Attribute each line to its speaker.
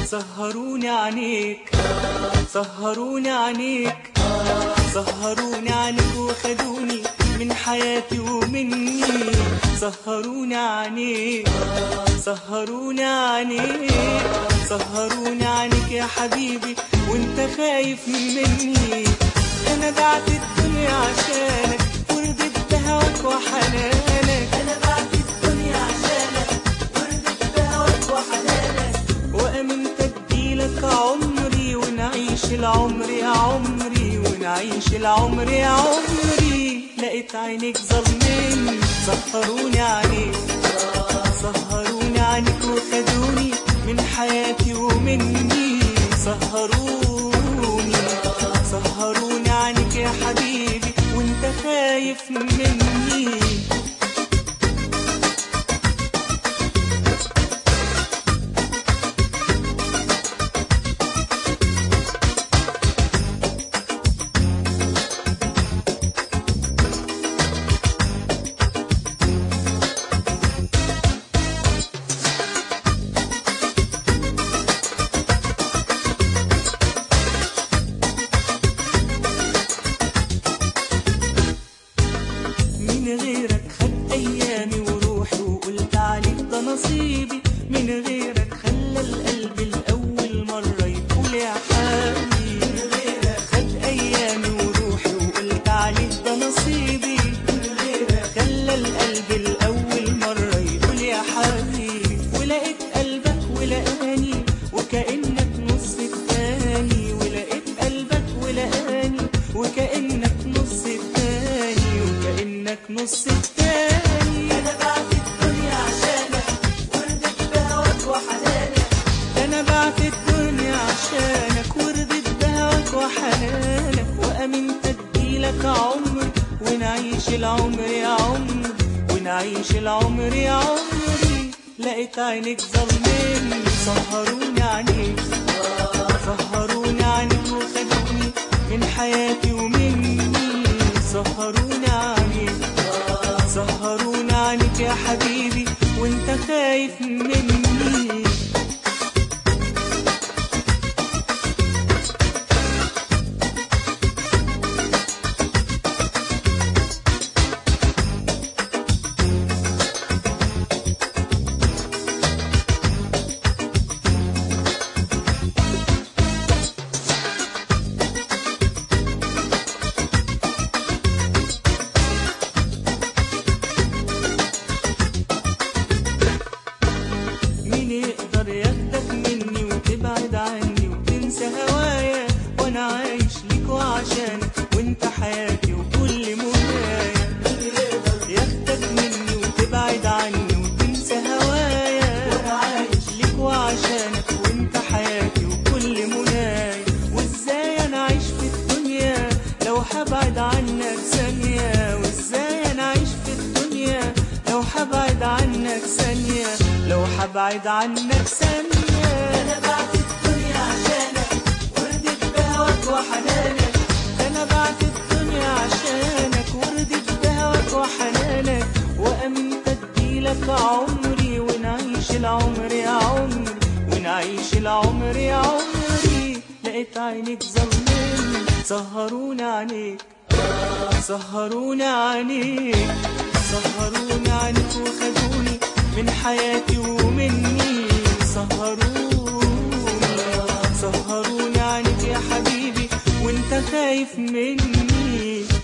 Speaker 1: سهروني عنيك سهروني عنيك سهروني عنيك وخدوني من حياتي ومني سهروني عنيك سهروني عنيك سهروني عنيك يا حبيبي وانت خايف مني انا بعت الدنيا عشانك ورضيت بهواك وحنانك انا بعت الدنيا عشانك ورضيت بهواك وحنانك وامنت اديلك عمري ونعيش العمر يا عمري ونعيش العمر يا عمري لقيت عينيك ظلمني سهروني عليك سهروني عنك وخدوني من حياتي ومني سهروني سهروني عنك يا حبيبي وانت خايف مني من غيرك خد ايامي وروحي وقلت عليك ده نصيبي من غيرك خلى القلب الاول مره يقول يا حبيبي من غيرك خد ايامي وروحي وقلت عليك ده نصيبي من غيرك خلى القلب الاول مره يقول يا حبيبي ولقيت قلبك ولقاني وكانك نص التاني ولقيت قلبك ولقاني وكانك نص التاني وكانك نص التاني انا بعت الدنيا عشانك ورضيت بهواك وحنانك انا بعت الدنيا عشانك ورضيت بهواك وحنانك وامنت اديلك عمر ونعيش العمر يا عمر ونعيش العمر يا عمري لقيت عينك ظلمني سهروني عنيك سهروني عنك وخدوني من حياتي ومني سهروني عنيك سهروني عنك يا حبيبي وانت خايف مني مين يقدر ياخدك مني وتبعد عني وتنسى هوايا وانا عايش ليك وعشانك وانت حياتي وكل منايا مين يقدر ياخدك مني وتبعد عني وتنسى هوايا وانا عايش ليك وعشانك وانت حياتي وكل منايا وازاي انا عايش في الدنيا لو هبعد عنك ثانية وازاي انا عايش في الدنيا لو هبعد عنك ثانية لو هبعد عنك ثانية انا بعت الدنيا عشانك ورضيت بهواك وحنانك انا بعت الدنيا عشانك ورضيت بهواك وحنانك وامنت اديلك عمري ونعيش العمر يا عمري ونعيش العمر يا عمري لقيت عينك ظلمني سهروني عنيك سهروني عنيك سهروني عنك وخدوني من حياتي ومني سهروني سهروني عنك يا حبيبي وانت خايف مني